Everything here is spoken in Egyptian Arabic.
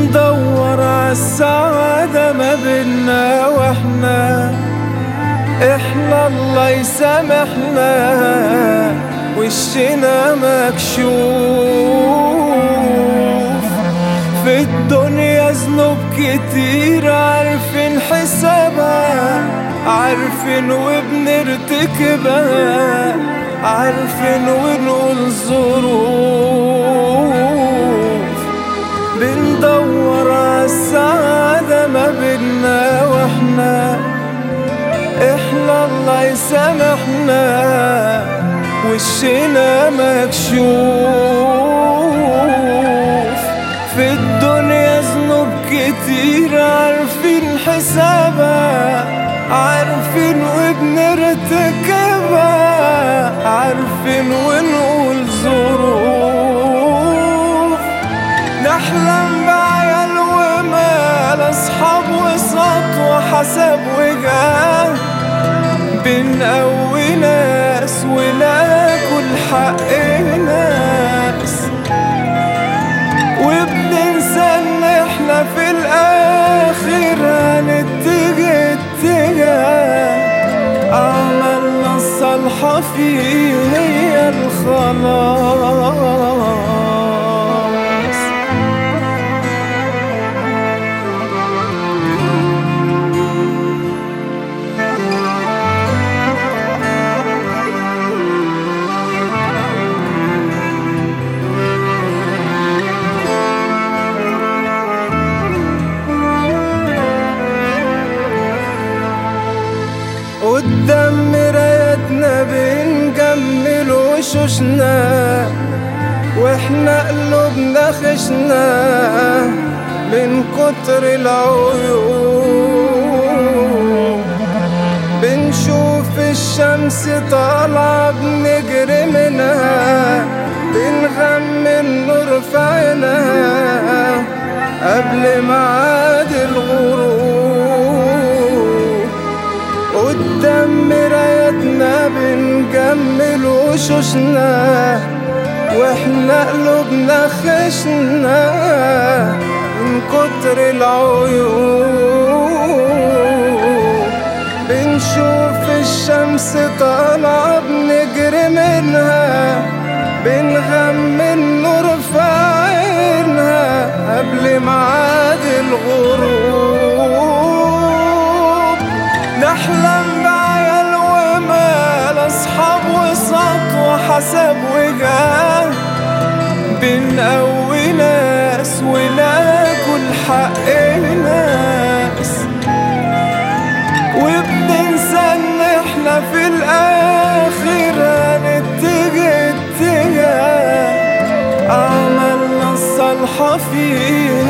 بندور عالسعادة ما بينا واحنا احنا الله يسامحنا وشنا مكشوف في الدنيا ذنوب كتير عارفين حسابها عارفين وبنرتكبها عارفين ونقول ظروف بندور عالسعادة ما بينا واحنا احنا الله يسامحنا وشنا مكشوف في الدنيا ذنوب كتير عارفين حسابها عارفين وبنرتكبها عارفين ونقول ظروف نحلم بعيال ومال اصحاب وسط وحسب وجاه بنقوي ناس وناكل حق ناس وبننسى ان احنا في الاخر هنتجه اتجاه اعمالنا الصالحة فيه هي الخلاص قدام مرايتنا بنجمل وشوشنا واحنا قلوبنا خشنا من كتر العيوب بنشوف الشمس طالعة بنجري منها بنغمي النور في عينها قبل ميعاد الغروب قدام مرايتنا بنجمل وشوشنا واحنا قلوبنا خشنا من كتر العيوب بنشوف الشمس طالعة بنجري منها بنغمي النور في عينها قبل ميعاد الغروب نحلم بعيال ومال اصحاب وسط وحسب وجاه بنقوي ناس وناكل حق ناس وبننسى ان احنا في الاخر هنتجه اتجاه اعمالنا الصالحة فيه